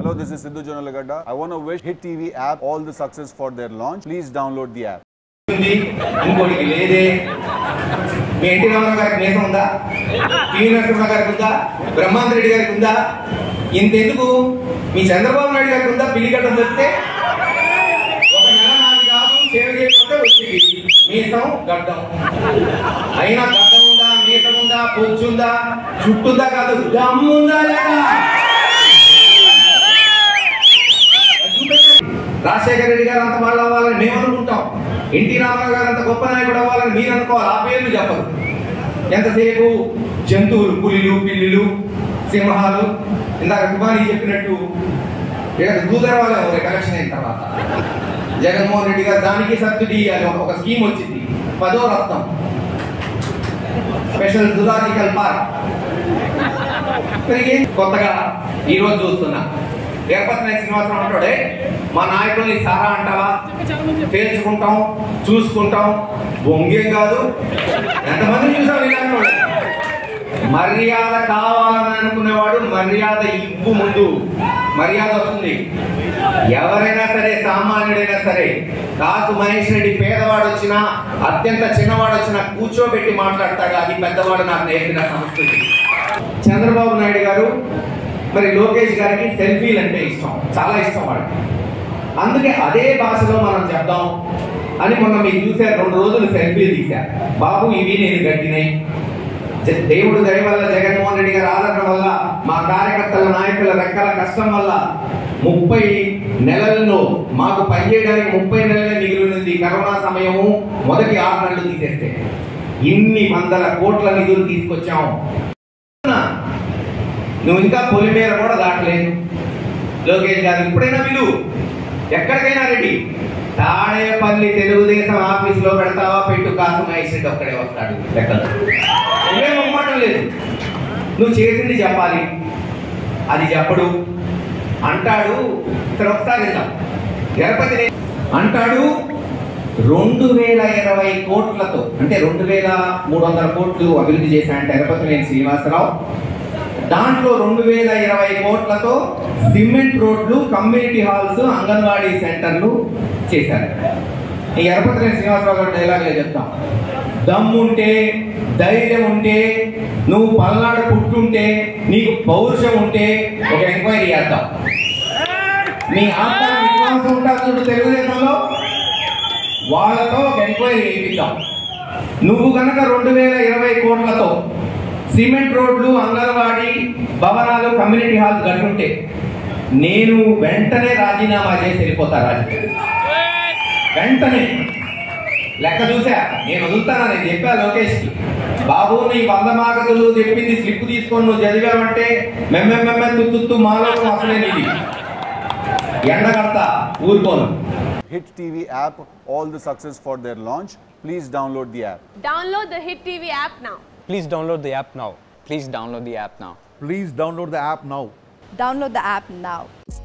Hello, this is Sidhu Jonalagada. I want to wish Hit TV app all the success for their launch. Please download the app. ఉంది ఇంకోటికి లేదే మీ NT Ramarao గారికి నేసం ఉందా TV Narasimha గారికి ఉందా బ్రహ్మాంత రెడ్డి గారికి ఉందా ఇంతెందుకు మీ చంద్రబాబు నాయుడు గారికి ఉందా పిల్లిగడ్డం చెప్తే ఒక నెల నాది కాదు సేవ చేయకపోతే వచ్చింది మీసం గడ్డం అయినా గడ్డం ఉందా మీసం ఉందా పొచ్చుందా చుట్టుందా కాదు దమ్ముందా లేదా రాజశేఖర రెడ్డి గారు అంత వాళ్ళు అవ్వాలని మేము అనుకుంటాం ఎన్టీ రామారావు గారు అంత గొప్ప నాయకుడు అవ్వాలని మీరు అనుకోవాలి ఆ పేర్లు చెప్పరు ఎంతసేపు జంతువులు పులిలు పిల్లులు సింహాలు ఇందాక కుమారి చెప్పినట్టు ఇక్కడ దూదర వాళ్ళు కలెక్షన్ అయిన తర్వాత జగన్మోహన్ రెడ్డి గారు దానికి సబ్సిడీ ఇవ్వాలి ఒక- ఒక స్కీమ్ వచ్చింది పదో రత్నం స్పెషల్ జులాజికల్ పార్క్ ఇక్కడికి కొత్తగా ఈ రోజు చూస్తున్నా వీరపతి శ్రీనివాసరావు అంటాడే మా నాయకుల్ని సారా అంటావా తేల్చుకుంటాం చూసుకుంటాం బొంగేం కాదు ఎంతమంది చూసాం ఇలాంటి వాళ్ళు? మర్యాద కావాలని అనుకునేవాడు మర్యాద ఇవ్వు ముందు మర్యాద వస్తుంది ఎవరైనా సరే సామాన్యుడైనా సరే కాసు మహేష్ రెడ్డి పేదవాడు వచ్చినా అత్యంత చిన్నవాడు వచ్చినా కూర్చోబెట్టి మాట్లాడతాడు అది పెద్దవాడు నాకు నేర్పిన సంస్కృతి చంద్రబాబు నాయుడు గారు మరి లోకేష్ గారికి సెల్ఫీలు అంటే ఇష్టం చాలా ఇష్టం వాడికి అందుకే అదే భాషలో మనం చెప్దాం అని మొన్న మీరు చూసారు రెండు రోజులు సెల్ఫీలు తీశారు బాబు ఇవి నేను గట్టినాయి జ- దేవుడు దయ వల్ల జగన్మోహన్ రెడ్డి గారి ఆదరణ వల్ల మా కార్యకర్తల నాయకుల రెక్కల కష్టం వల్ల ముప్పై నెలల్లో మాకు పనిచేయడానికి ముప్పై నెలలే మిగిలినది కరోనా సమయము మొదటి ఆరు నెలలు తీసేస్తే ఇన్ని వందల కోట్ల నిధులు తీసుకొచ్చాం నువ్వు ఇంకా పొలిమేర కూడా దాటలేదు లోకేష్ గారు ఇప్పుడైనా విలు ఎక్కడికైనా రెడ్డి తాడేపల్లి తెలుగుదేశం ఆఫీస్ లో పెడతావా పెట్టు కాసు మహేష్ రెడ్డి ఒక్కడే వస్తాడు లెక్కలు నువ్వేం మొహమాటం లేదు నువ్వు చేసింది చెప్పాలి అది చెప్పడు అంటాడు ఇక్కడ ఒకసారి విందాం గణపతి రే- అంటాడు రెండు వేల ఇరవై కోట్లతో అంటే రెండు వేల మూడు వందల కోట్లు అభివృద్ధి చేశాడంటే ఎరపతినేని శ్రీనివాసరావు దాంట్లో రెండు వేల ఇరవై కోట్లతో సిమెంట్ రోడ్లు కమ్యూనిటీ హాల్స్ అంగన్వాడీ సెంటర్లు చేశారు ఈ ఎరపతినేని శ్రీనివాసరావు గారు డైలాగ్లే చెప్తాం దమ్ముంటే ధైర్యం ఉంటే నువ్వు పల్నాడు పుట్టుంటే నీకు పౌరుషం ఉంటే ఒక ఎంక్వైరీ చేద్దాం నీ ఆత్మ విశ్వాసం ఉంటారు చూడు తెలుగుదేశంలో వాళ్ళతో ఒక ఎంక్వైరీ చేయిద్దాం నువ్వు గనక రెండు వేల ఇరవై కోట్లతో సిమెంట్ రోడ్లు అంగన్వాడీ భవనాలు కమ్యూనిటీ హాల్స్ కట్టుంటే నేను వెంటనే రాజీనామా చేసి వెళ్ళిపోతా రాజకీయ వెంటనే లెక్క చూసా నేను వదులుతానా నేను చెప్పా లోకేష్ కి బాబు నీ వంద మాగదులు చెప్పింది స్లిప్ తీసుకొని నువ్వు చదివావంటే మెమ్మెమ్మెమ్మె తుత్తు మాలో అసలే నీది ఎండగడతా ఊరుకోను Hit TV app all the success for their launch. Please download the app. Download the Hit TV app now. Please download the app now. Please download the app now. Please download the app now. Download the app now.